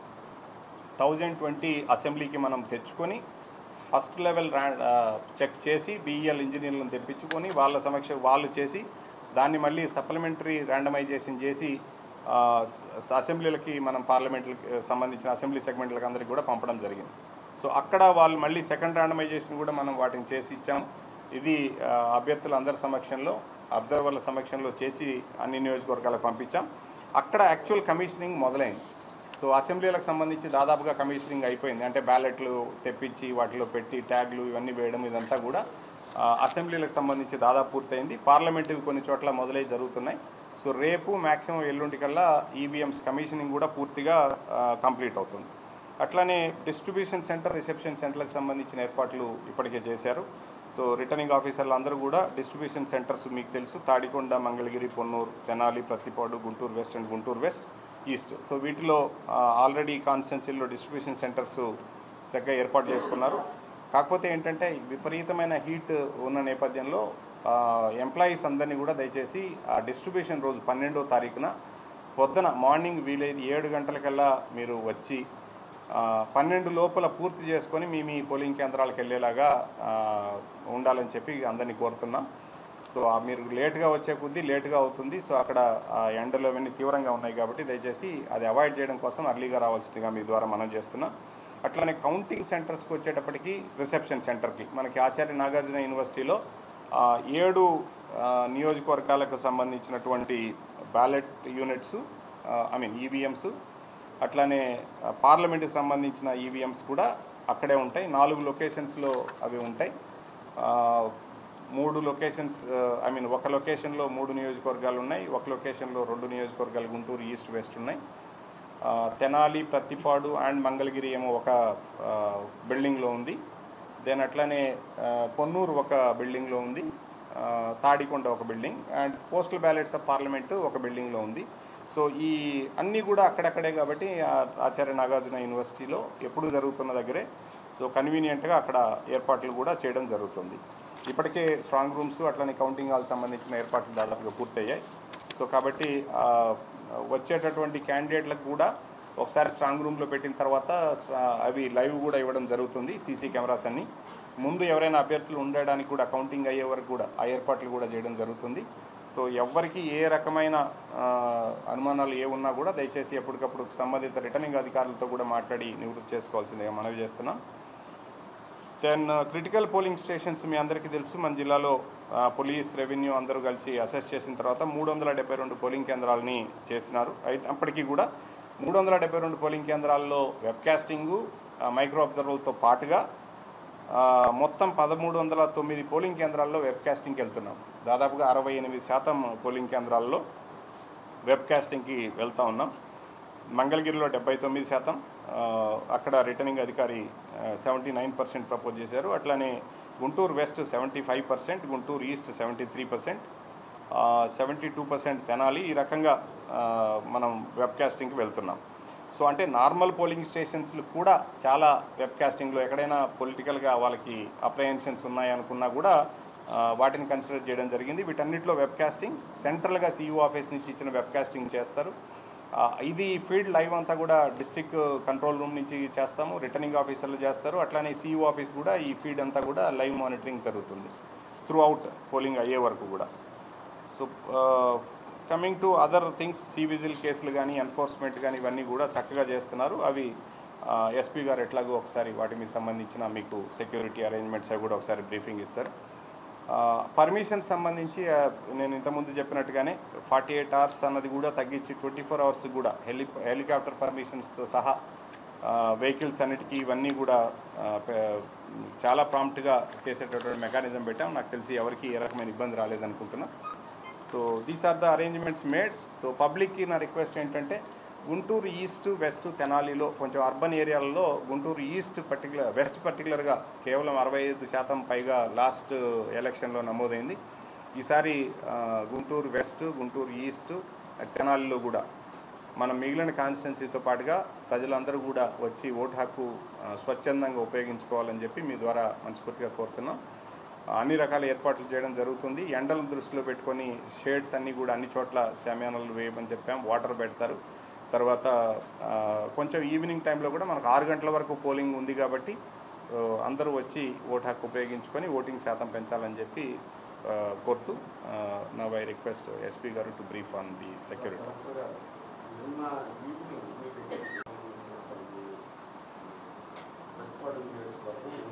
Speaker 1: థౌజండ్ ట్వంటీ అసెంబ్లీకి మనం తెచ్చుకొని ఫస్ట్ లెవెల్ ర్యా ఆ, చెక్ చేసి బిఈఎల్ ఇంజనీర్లను తెప్పించుకొని వాళ్ళ సమక్ష వాళ్ళు చేసి దాన్ని మళ్ళీ సప్లిమెంటరీ ర్యాండమైజేషన్ చేసి ఆ, స- అసెంబ్లీలకి మనం పార్లమెంట్లకి సంబంధించిన అసెంబ్లీ సెగ్మెంట్లకు అందరికీ కూడా పంపడం జరిగింది సో అక్కడ వాళ్ళు మళ్ళీ సెకండ్ ర్యాండమైజేషన్ కూడా మనం వాటిని చేసి ఇచ్చాం ఇది ఆ, అభ్యర్థుల అందరి సమక్షంలో అబ్జర్వర్ల సమక్షంలో చేసి అన్ని నియోజకవర్గాలకు పంపించాం అక్కడ యాక్చువల్ కమిషనింగ్ మొదలైంది సో అసెంబ్లీలకు సంబంధించి దాదాపుగా కమిషనింగ్ అయిపోయింది అంటే బ్యాలెట్లు తెప్పించి వాటిలో పెట్టి ట్యాగ్లు ఇవన్నీ వేయడం ఇదంతా కూడా ఆ, అసెంబ్లీలకు సంబంధించి దాదాపు పూర్తయింది పార్లమెంటు కొన్ని చోట్ల మొదలై జరుగుతున్నాయి సో రేపు మ్యాక్సిమం ఎల్లుండి కల్లా ఈవీఎంస్ కమిషనింగ్ కూడా పూర్తిగా ఆ, కంప్లీట్ అవుతుంది అట్లానే డిస్ట్రిబ్యూషన్ సెంటర్ రిసెప్షన్ సెంటర్లకు సంబంధించిన ఏర్పాట్లు ఇప్పటికే చేశారు సో రిటర్నింగ్ ఆఫీసర్లు అందరూ కూడా డిస్ట్రిబ్యూషన్ సెంటర్స్ మీకు తెలుసు Tadikonda Mangalagiri Ponnur Tenali Prathipadu Guntur west and Guntur west east so వీటిలో ఆల్రెడీ కాన్స్టెన్సీల్లో డిస్ట్రిబ్యూషన్ సెంటర్స్ చక్కగా ఏర్పాటు చేసుకున్నారు కాకపోతే ఏంటంటే విపరీతమైన హీట్ ఉన్న నేపథ్యంలో ఎంప్లాయీస్ అందరినీ కూడా దయచేసి ఆ డిస్ట్రిబ్యూషన్ రోజు పన్నెండో తారీఖున పొద్దున మార్నింగ్ వీలైతే ఏడు గంటలకల్లా మీరు వచ్చి ఆ, పన్నెండు లోపల పూర్తి చేసుకొని మీ మీ పోలింగ్ కేంద్రాలకు వెళ్ళేలాగా ఆ, ఉండాలని చెప్పి అందరినీ కోరుతున్నాం సో ఆ మీరు లేట్గా వచ్చే కొద్దీ లేట్గా అవుతుంది సో అక్కడ ఆ ఎండలు అవన్నీ తీవ్రంగా ఉన్నాయి కాబట్టి దయచేసి అది అవాయిడ్ చేయడం కోసం అర్లీగా రావాల్సిందిగా మీ ద్వారా మనం చేస్తున్నాం అట్లానే కౌంటింగ్ సెంటర్స్కి వచ్చేటప్పటికి రిసెప్షన్ సెంటర్కి మనకి ఆచార్య నాగార్జున యూనివర్సిటీలో ఆ, ఏడు ఆ, నియోజకవర్గాలకు సంబంధించినటువంటి ballot units I mean EVMs అట్లానే ఆ, పార్లమెంట్కి సంబంధించిన ఈవీఎంస్ కూడా అక్కడే ఉంటాయి నాలుగు లొకేషన్స్లో అవి ఉంటాయి ఆ, మూడు లొకేషన్స్ ఐ మీన్ ఒక లొకేషన్లో మూడు నియోజకవర్గాలు ఉన్నాయి ఒక లొకేషన్లో రెండు నియోజకవర్గాలు గుంటూరు ఈస్ట్ వెస్ట్ ఉన్నాయి ఆ, తెనాలి ప్రత్తిపాడు అండ్ మంగళగిరి ఏమో ఒక ఆ, బిల్డింగ్లో ఉంది దెన్ అట్లానే ఆ, పొన్నూరు ఒక బిల్డింగ్లో ఉంది ఆ, తాడికొండ ఒక building and postal ballots of parliament ఒక బిల్డింగ్లో ఉంది సో ఈ అన్నీ కూడా అక్కడక్కడే కాబట్టి ఆ, ఆచార్య నాగార్జున యూనివర్సిటీలో ఎప్పుడు జరుగుతున్న దగ్గరే సో కన్వీనియంట్గా అక్కడ ఏర్పాట్లు కూడా చేయడం జరుగుతుంది ఇప్పటికే స్ట్రాంగ్ రూమ్స్ అట్లనే కౌంటింగ్ హాల్ సంబంధించిన ఏర్పాట్లు దాదాపుగా పూర్తయ్యాయి సో కాబట్టి ఆ, వచ్చేటటువంటి క్యాండిడేట్లకు కూడా ఒకసారి స్ట్రాంగ్ రూమ్లో పెట్టిన తర్వాత స్ట్రా- అవి లైవ్ కూడా ఇవ్వడం జరుగుతుంది సీసీ కెమెరాస్ అన్ని ముందు ఎవరైనా అభ్యర్థులు ఉండడానికి కూడా కౌంటింగ్ అయ్యే వరకు కూడా ఆ ఏర్పాట్లు కూడా చేయడం జరుగుతుంది సో ఎవరికి ఏ రకమైన ఆ, అనుమానాలు ఏ ఉన్నా కూడా దయచేసి ఎప్పటికప్పుడు సంబంధిత రిటర్నింగ్ అధికారులతో కూడా మాట్లాడి నివృత్తి చేసుకోవాల్సిందిగా మనవి చేస్తున్నాం దెన్ క్రిటికల్ పోలింగ్ స్టేషన్స్ మీ అందరికీ తెలుసు మన జిల్లాలో ఆ, పోలీస్ రెవెన్యూ అందరూ కలిసి అసెస్ చేసిన తర్వాత మూడు వందల డెబ్బై రెండు పోలింగ్ కేంద్రాలని చేసినారు అయితే అప్పటికీ కూడా మూడు వందల డెబ్బై రెండు పోలింగ్ కేంద్రాల్లో వెబ్కాస్టింగు మైక్రో అబ్జర్వర్తో పాటుగా ఆ, మొత్తం పదమూడు వందల తొమ్మిది పోలింగ్ కేంద్రాల్లో వెబ్కాస్టింగ్కి వెళ్తున్నాం దాదాపుగా అరవై ఎనిమిది శాతం పోలింగ్ కేంద్రాల్లో వెబ్కాస్టింగ్కి వెళ్తూ ఉన్నాం మంగళగిరిలో డెబ్బై తొమ్మిది శాతం ఆ, అక్కడ రిటర్నింగ్ అధికారి సెవెంటీ నైన్ పర్సెంట్ ప్రపోజ్ చేశారు అట్లానే Guntur west seventy five percent Guntur east seventy three percent seventy two percent Tenali ఈ రకంగా ఆ, మనం వెబ్కాస్టింగ్కి వెళ్తున్నాం సో అంటే నార్మల్ పోలింగ్ స్టేషన్స్లు కూడా చాలా వెబ్కాస్టింగ్లో ఎక్కడైనా పొలిటికల్గా వాళ్ళకి అప్రహెన్షన్స్ ఉన్నాయనుకున్నా కూడా ఆ, వాటిని కన్సిడర్ చేయడం జరిగింది వీటన్నిటిలో వెబ్కాస్టింగ్ సెంట్రల్గా సీఈఓ ఆఫీస్ నుంచి ఇచ్చిన వెబ్కాస్టింగ్ చేస్తారు ఆ, ఇది ఫీల్డ్ లైవ్ అంతా కూడా డిస్ట్రిక్ట్ కంట్రోల్ రూమ్ నుంచి చేస్తాము రిటర్నింగ్ ఆఫీసర్లు చేస్తారు అట్లానే సీఈఓ ఆఫీస్ కూడా ఈ ఫీడ్ అంతా కూడా లైవ్ మానిటరింగ్ జరుగుతుంది త్రూ అవుట్ పోలింగ్ అయ్యే వరకు కూడా so coming to other things C vigil కేసులు కానీ ఎన్ఫోర్స్మెంట్ కానీ ఇవన్నీ కూడా చక్కగా చేస్తున్నారు అవి ఎస్పీ గారు ఎట్లాగో ఒకసారి వాటి మీద సంబంధించిన మీకు సెక్యూరిటీ అరేంజ్మెంట్స్ అవి కూడా ఒకసారి బ్రీఫింగ్ ఇస్తారు పర్మిషన్ సంబంధించి ఆ, నేను ఇంతకుముందు చెప్పినట్టుగానే ఫార్టీ ఎయిట్ అవర్స్ అన్నది కూడా తగ్గించి ట్వంటీ ఫోర్ అవర్స్ కూడా హెలి హెలికాప్టర్ పర్మిషన్స్తో సహా వెహికల్స్ అన్నిటికీ ఇవన్నీ కూడా ఆ, పే- చాలా ప్రాంప్ట్గా చేసేటటువంటి మెకానిజం పెట్టాం నాకు తెలిసి ఎవరికి ఏ రకమైన ఇబ్బంది రాలేదనుకుంటున్నా so these are the arrangements made so పబ్లిక్కి నా రిక్వెస్ట్ ఏంటంటే గుంటూరు ఈస్ట్ వెస్ట్ తెనాలిలో కొంచెం అర్బన్ ఏరియాలలో గుంటూరు ఈస్ట్ పర్టికులర్ వెస్ట్ పర్టికులర్గా కేవలం అరవై ఐదు శాతం పైగా లాస్ట్ ఎలక్షన్లో నమోదైంది ఈసారి ఆ, గుంటూరు వెస్ట్ గుంటూరు ఈస్ట్ తెనాలిలో కూడా మనం మిగిలిన కాన్స్టిట్యున్సీతో పాటుగా ప్రజలందరూ కూడా వచ్చి ఓటు హక్కు ఆ, స్వచ్ఛందంగా ఉపయోగించుకోవాలని చెప్పి మీ ద్వారా మనస్ఫూర్తిగా కోరుతున్నాం అన్ని రకాల ఏర్పాట్లు చేయడం జరుగుతుంది ఎండలను దృష్టిలో పెట్టుకొని షేడ్స్ అన్నీ కూడా అన్ని చోట్ల శామ్యానాలు వేయమని చెప్పాం వాటర్ పెడతారు తర్వాత ఆ, కొంచెం ఈవినింగ్ టైంలో కూడా మనకు ఆరు గంటల వరకు పోలింగ్ ఉంది కాబట్టి ఆ, అందరూ వచ్చి ఓటు హక్కు ఉపయోగించుకొని ఓటింగ్ శాతం పెంచాలని చెప్పి ఆ, కోరుతూ నా వై రిక్వెస్ట్ ఎస్పీ గారు to brief on the security
Speaker 2: నిన్న ఈవినింగ్ మీటింగ్ ప్రతిపాడు నియోజకవర్గం ఎంపీ అభ్యర్థులకు చేశారు ఇద్దరు వచ్చి పోస్టల్ బ్యాలెట్ ఉంది. ఆ, సెవెంటీ నైన్ పర్సెంట్ ప్రపోజ్ చేశారు ఇద్దరు వచ్చి పోస్టల్ బ్యాలెట్ ఉంది. ఆ, సెవెంటీ టూ పర్సెంట్ తెనాలి ఉంది.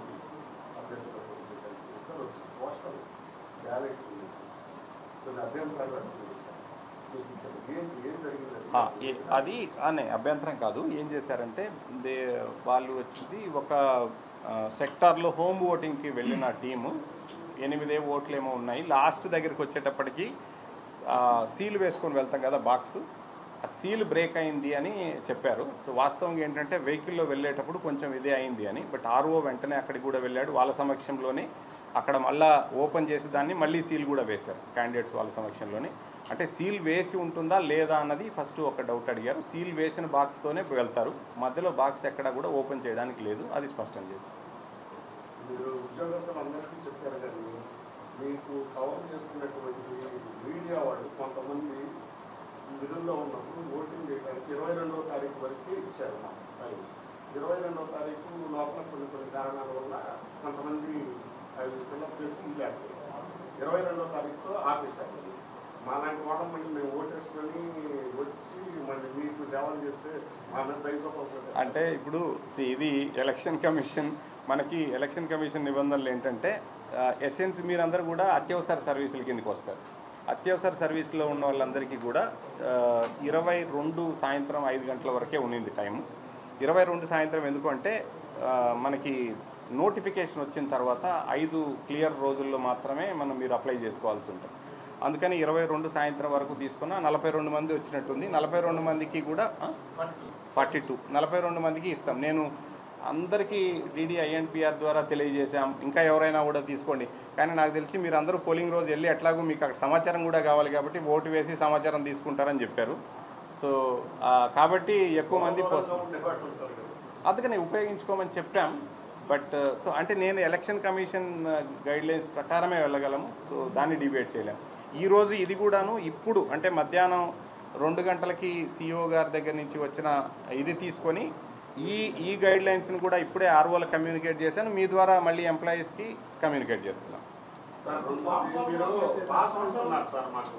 Speaker 2: కొన్ని అభ్యంతరాలు వ్యక్తం చేశారు మీకు ఇచ్చారు ఏం ఏం జరిగింది
Speaker 1: ఆ, ఏ- అది అనే అభ్యంతరం కాదు ఏం చేశారంటే దే వాళ్ళు వచ్చింది ఒక ఆ, సెక్టార్లో హోమ్ ఓటింగ్కి వెళ్ళిన టీము ఎనిమిదే ఓట్లు ఏమో ఉన్నాయి లాస్ట్ దగ్గరికి వచ్చేటప్పటికి ఆ, సీల్ వేసుకొని వెళ్తాం కదా బాక్స్ ఆ సీల్ బ్రేక్ అయింది అని చెప్పారు సో వాస్తవంగా ఏంటంటే వెహికల్లో వెళ్ళేటప్పుడు కొంచెం ఇదే అయింది అని బట్ ఆర్ఓ వెంటనే అక్కడికి కూడా వెళ్ళాడు వాళ్ళ సమక్షంలోనే అక్కడ మళ్ళా ఓపెన్ చేసి దాన్ని మళ్ళీ సీల్ కూడా వేశారు క్యాండిడేట్స్ వాళ్ళ సమక్షంలోనే అంటే సీల్ వేసి ఉంటుందా లేదా అన్నది ఫస్ట్ ఒక డౌట్ అడిగారు సీల్ వేసిన బాక్స్తోనే వెళ్తారు మధ్యలో బాక్స్ ఎక్కడ కూడా ఓపెన్ చేయడానికి లేదు అది స్పష్టం చేశారు
Speaker 2: మీరు ఉద్యోగస్తులు అందరికీ చెప్పారు కానీ మీకు కవర్ చేస్తున్నటువంటి మీడియా వాళ్ళు కొంతమంది విధుల్లో ఉన్నప్పుడు ఓటింగ్ చేయడానికి ఇరవై రెండవ తారీఖు వరకే ఇచ్చారు మాకు టైం ఇరవై రెండవ తారీఖు లోపల కొన్ని కొన్ని కారణాల వల్ల కొంతమంది అవి ఫిల్అప్ చేసి ఇల్లారు ఇరవై రెండవ తారీఖుతో ఆపేశారు మాలాంటి వాళ్ళం మళ్ళీ మేము ఓటేసుకొని వచ్చి మళ్ళీ మీకు సేవలు చేస్తే మా మీద దయచేసి
Speaker 1: అంటే ఇప్పుడు see, ఇది ఎలక్షన్ కమిషన్ మనకి ఎలక్షన్ కమిషన్ నిబంధనలు ఏంటంటే ఎసెన్స్ మీరందరూ కూడా అత్యవసర సర్వీసుల కిందకి వస్తారు అత్యవసర సర్వీస్లో ఉన్న వాళ్ళందరికీ కూడా ఇరవై రెండు సాయంత్రం ఐదు గంటల వరకే ఉన్నింది టైం ఇరవై రెండు సాయంత్రం ఎందుకు అంటే ఆ, మనకి నోటిఫికేషన్ వచ్చిన తర్వాత ఐదు క్లియర్ రోజుల్లో మాత్రమే మనం మీరు అప్లై చేసుకోవాల్సి ఉంటుంది అందుకని ఇరవై రెండు సాయంత్రం వరకు తీసుకున్న నలభై రెండు మంది వచ్చినట్టుంది నలభై రెండు మందికి కూడా ఫార్టీ టూ నలభై రెండు మందికి ఇస్తాం నేను అందరికీ డీడీ ఐఎన్పిఆర్ ద్వారా తెలియజేశాం ఇంకా ఎవరైనా కూడా తీసుకోండి కానీ నాకు తెలిసి మీరు అందరూ పోలింగ్ రోజు వెళ్ళి ఎట్లాగో మీకు అక్కడ సమాచారం కూడా కావాలి కాబట్టి ఓటు వేసి సమాచారం తీసుకుంటారని చెప్పారు సో ఆ, కాబట్టి ఎక్కువ మంది పోస్ట్ అందుకని ఉపయోగించుకోమని చెప్పాం బట్ సో అంటే నేను ఎలక్షన్ కమిషన్ గైడ్ లైన్స్ ప్రకారమే వెళ్ళగలము సో దాన్ని డిబేట్ చేయలేము ఈరోజు ఇది కూడాను ఇప్పుడు అంటే మధ్యాహ్నం రెండు గంటలకి సిఇఓ గారి దగ్గర నుంచి వచ్చిన ఇది తీసుకొని ఈ ఈ గైడ్ లైన్స్ని కూడా ఇప్పుడే ఆర్ఓలకు కమ్యూనికేట్ చేశాను మీ ద్వారా మళ్ళీ ఎంప్లాయీస్కి కమ్యూనికేట్ చేస్తున్నాం
Speaker 2: సార్ రెండోది మీరు పాస్ ఇస్తున్నారు సార్ మాకు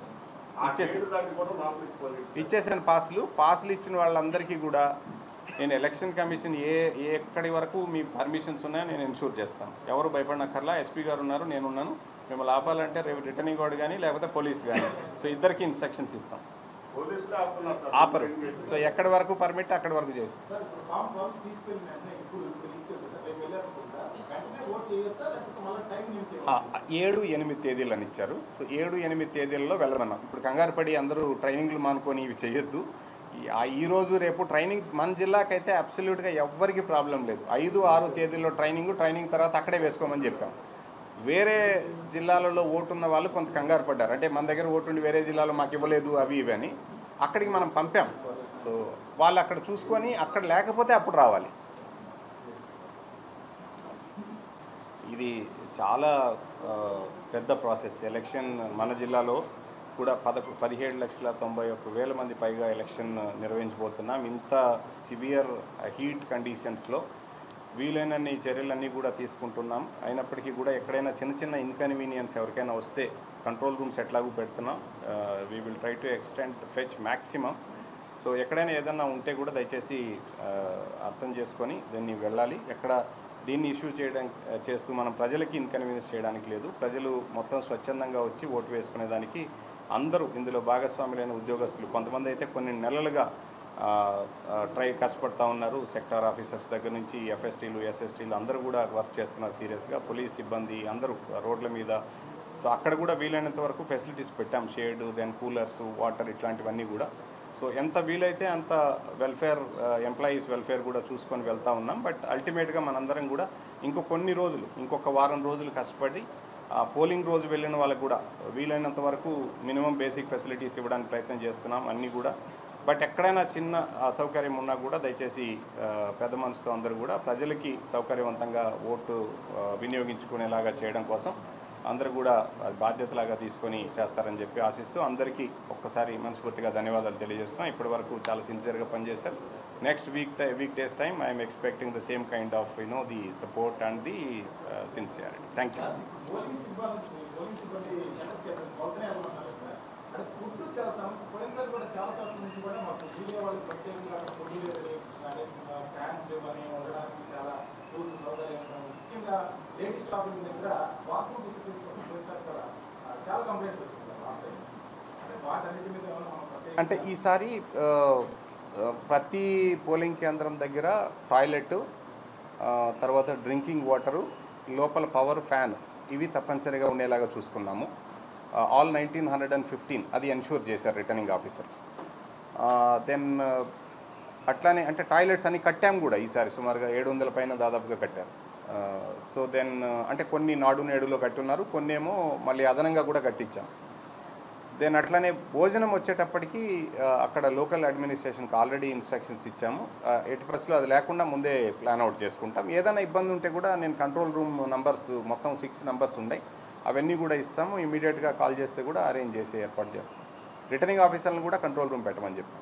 Speaker 2: ఆ
Speaker 1: ఇచ్చేసి-
Speaker 2: డేట్ దాటి కూడా లోపలికి పోలేదు.
Speaker 1: ఇచ్చేసిన పాసులు పాసులు ఇచ్చిన వాళ్ళందరికీ కూడా నేను ఎలక్షన్ కమిషన్ ఏ ఏ ఎక్కడి వరకు మీ పర్మిషన్స్ ఉన్నాయో నేను ఇన్షూర్ చేస్తాను ఎవరు భయపడనక్కర్లా ఎస్పీ గారు ఉన్నారు నేను ఉన్నాను మిమ్మల్ని ఆపాలంటే రేపు రిటర్నింగ్ వార్డు కానీ లేకపోతే పోలీస్ కానీ సో ఇద్దరికి ఇన్స్ట్రక్షన్స్ ఇస్తాం
Speaker 2: పోలీసులు ఆపుతున్నారు సార్
Speaker 1: ఆపరు సో ఎక్కడి వరకు పర్మిట్ అక్కడి వరకు చేస్తాం
Speaker 3: సార్ ఇప్పుడు ఫామ్ ఫామ్ తీసుకెళ్ళిన వెంటనే ఇప్పుడు ఇప్పుడు తీసుకెళ్తే సార్ రేపు వెళ్ళారనుకుంటా వెంటనే ఓట్ చేయొచ్చా లేకపోతే మళ్ళీ టైం నింపి
Speaker 1: ఆ, ఏడు ఎనిమిది తేదీలు అని ఇచ్చారు సో ఏడు ఎనిమిది తేదీలలో వెళ్ళమన్నాం ఇప్పుడు కంగారు పడి అందరూ ట్రైనింగ్లు మానుకొని ఇవి చేయొద్దు ఈ- ఆ ఈ రోజు రేపు ట్రైనింగ్స్ మన జిల్లాకైతే అబ్సల్యూట్గా ఎవ్వరికి ప్రాబ్లం లేదు ఐదు ఆరు తేదీల్లో ట్రైనింగ్ ట్రైనింగ్ తర్వాత అక్కడే వేసుకోమని చెప్పాం వేరే జిల్లాలలో ఓటు ఉన్న వాళ్ళు కొంత కంగారు పడ్డారు అంటే మన దగ్గర ఓటు ఉండి వేరే జిల్లాలో మాకు ఇవ్వలేదు అవి ఇవి అని అక్కడికి మనం పంపాం సో వాళ్ళు అక్కడ చూసుకొని అక్కడ లేకపోతే అప్పుడు రావాలి ఇది చాలా ఆ, పెద్ద ప్రాసెస్ ఎలక్షన్ మన జిల్లాలో కూడా పదకొ పదిహేడు లక్షల తొంభై ఒక్క వేల మంది పైగా ఎలక్షన్ నిర్వహించబోతున్నాం ఇంత సివియర్ హీట్ కండిషన్స్లో వీలైనన్ని చర్యలన్నీ కూడా తీసుకుంటున్నాం అయినప్పటికీ కూడా ఎక్కడైనా చిన్న చిన్న ఇన్కన్వీనియన్స్ ఎవరికైనా వస్తే కంట్రోల్ రూమ్స్ ఎట్లాగూ పెడుతున్నాం we will try to extend fetch maximum so ఎక్కడైనా ఏదైనా ఉంటే కూడా దయచేసి ఆ, అర్థం చేసుకొని దీన్ని వెళ్ళాలి ఎక్కడ దీన్ని ఇష్యూ చేయడం చేస్తూ మనం ప్రజలకి ఇన్కన్వీనియన్స్ చేయడానికి లేదు ప్రజలు మొత్తం స్వచ్ఛందంగా వచ్చి ఓటు వేసుకునేదానికి అందరూ ఇందులో భాగస్వాములైన ఉద్యోగస్తులు కొంతమంది అయితే కొన్ని నెలలుగా ఆ, ఆ, ట్రై కష్టపడతా ఉన్నారు సెక్టార్ ఆఫీసర్స్ దగ్గర నుంచి ఎఫ్ఎస్టీలు ఎస్ఎస్టీలు అందరూ కూడా వర్క్ చేస్తున్నారు సీరియస్గా పోలీస్ సిబ్బంది అందరూ రోడ్ల మీద సో అక్కడ కూడా వీలైనంత వరకు ఫెసిలిటీస్ పెట్టాం షేడ్ దెన్ కూలర్స్ వాటర్ ఇట్లాంటివన్నీ కూడా సో ఎంత వీలైతే అంత వెల్ఫేర్ ఎంప్లాయీస్ వెల్ఫేర్ కూడా చూసుకొని వెళ్తా ఉన్నాం బట్ అల్టిమేట్గా మనందరం కూడా ఇంకో కొన్ని రోజులు ఇంకొక వారం రోజులు కష్టపడి ఆ పోలింగ్ రోజు వెళ్ళిన వాళ్ళకు కూడా వీలైనంత వరకు మినిమం బేసిక్ ఫెసిలిటీస్ ఇవ్వడానికి ప్రయత్నం చేస్తున్నాం అన్నీ కూడా బట్ ఎక్కడైనా చిన్న అసౌకర్యం ఉన్నా కూడా దయచేసి ఆ, పెద్ద మనసుతో అందరూ కూడా ప్రజలకి సౌకర్యవంతంగా ఓటు ఆ, వినియోగించుకునేలాగా చేయడం కోసం అందరూ కూడా అది బాధ్యతలాగా తీసుకొని చేస్తారని చెప్పి ఆశిస్తూ అందరికీ ఒక్కసారి మనస్ఫూర్తిగా ధన్యవాదాలు తెలియజేస్తున్నాం ఇప్పటి వరకు చాలా సిన్సియర్గా పనిచేశారు next week tie week days time I'm expecting the same kind of you know the support and the sincerity thank you
Speaker 3: polling సిబ్బంది పోలింగ్ సిబ్బంది సెంటర్స్కి వెళ్ళి కొలతనే వెళ్ళమన్నారు ఇక్కడ అంటే ఫుడ్ చాలా సమస్య పోయినసారి కూడా చాలా చోట్ల నుంచి కూడా మాకు మీడియా వాళ్ళకి ప్రత్యేకంగా అక్కడ ఫుడ్ లేదని అంటే ఫ్యాన్స్ లేవని ఉండడానికి చాలా టూల్స్ సౌకర్యం ఉండడం. ముఖ్యంగా లేడీస్ షాపింగ్ దగ్గర బాత్రూమ్ డిసిప్లిన్ కోసం పోయినసారి చాలా ఆ, చాలా కంప్లైంట్స్ వచ్చింది
Speaker 1: అంటే ఈసారి ఆ, ఆ, ప్రతి పోలింగ్ కేంద్రం దగ్గర టాయిలెట్ ఆ, తర్వాత డ్రింకింగ్ వాటరు లోపల పవర్ ఫ్యాన్ ఇవి తప్పనిసరిగా ఉండేలాగా చూసుకున్నాము all nineteen hundred and fifteen అది ఎన్షూర్ చేశారు రిటర్నింగ్ ఆఫీసర్ దెన్ అట్లానే అంటే టాయిలెట్స్ అన్ని కట్టాం కూడా ఈసారి సుమారుగా ఏడు వందల పైన దాదాపుగా కట్టారు సో దెన్ అంటే కొన్ని నాడు నేడులో కట్టున్నారు కొన్ని ఏమో మళ్ళీ అదనంగా కూడా కట్టించాం దెన్ అట్లానే భోజనం వచ్చేటప్పటికి ఆ, అక్కడ లోకల్ అడ్మినిస్ట్రేషన్కి ఆల్రెడీ ఇన్స్ట్రక్షన్స్ ఇచ్చాము ఎయిటీ పర్సెంట్లో అది లేకుండా ముందే ప్లాన్ అవుట్ చేసుకుంటాం ఏదైనా ఇబ్బంది ఉంటే కూడా నేను కంట్రోల్ రూమ్ నంబర్స్ మొత్తం సిక్స్ నంబర్స్ ఉన్నాయి అవన్నీ కూడా ఇస్తాము ఇమీడియట్గా కాల్ చేస్తే కూడా అరేంజ్ చేసి ఏర్పాటు చేస్తాం రిటర్నింగ్ ఆఫీసర్లను కూడా కంట్రోల్ రూమ్ పెట్టమని చెప్పాం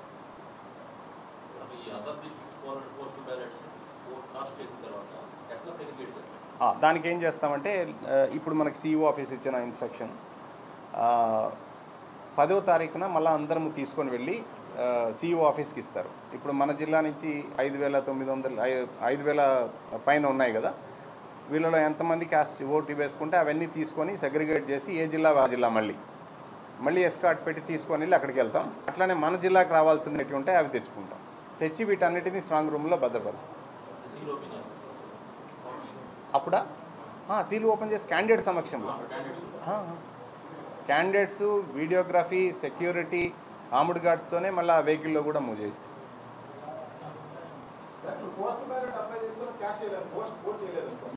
Speaker 4: ఈ అదర్ డిస్ట్రిక్ట్స్ పోవాలంటే పోస్ట్ బ్యాలెట్స్ ఓట్ కాస్ట్ చేసిన తర్వాత ఎట్లా సెగ్రిగేట్ చేస్తారు
Speaker 1: ఆ, దానికి ఏం చేస్తామంటే ఆ, ఇప్పుడు మనకి సీఈఓ ఆఫీస్ ఇచ్చిన ఇన్స్ట్రక్షన్ ఆ, పదో తారీఖున మళ్ళీ అందరము తీసుకొని వెళ్ళి సీఈఓ ఆఫీస్కి ఇస్తారు ఇప్పుడు మన జిల్లా నుంచి ఐదు వేల తొమ్మిది వందలు ఐ- ఐదు వేల పైన ఉన్నాయి కదా వీళ్ళలో ఎంతమంది క్యాస్ట్ ఓటు వేసుకుంటే అవన్నీ తీసుకొని సెగ్రిగేట్ చేసి ఏ జిల్లా ఆ జిల్లా మళ్ళీ మళ్ళీ ఎస్కాట్ పెట్టి తీసుకొని వెళ్ళి అక్కడికి వెళ్తాం అట్లానే మన జిల్లాకు రావాల్సినవి ఉంటాయి అవి తెచ్చుకుంటాం తెచ్చి వీటన్నిటిని స్ట్రాంగ్ రూమ్లో భద్రపరుస్తాం
Speaker 4: సీల్ ఓపెన్ చేస్తారు
Speaker 1: అప్పుడా ఆ, సీలు ఓపెన్ చేసి క్యాండిడేట్ సమక్షంలో క్యాండిడేట్స్ వీడియోగ్రఫీ సెక్యూరిటీ ఆముడ్ గార్డ్స్తోనే మళ్ళీ ఆ వెహికల్లో కూడా మూవ్ చేస్తాం
Speaker 3: పోస్ట్ బ్యాలెట్ అప్లై చేసుకుని క్యాష్ చేయలేదు పోస్ట్ పోస్ట్ చేయలేదు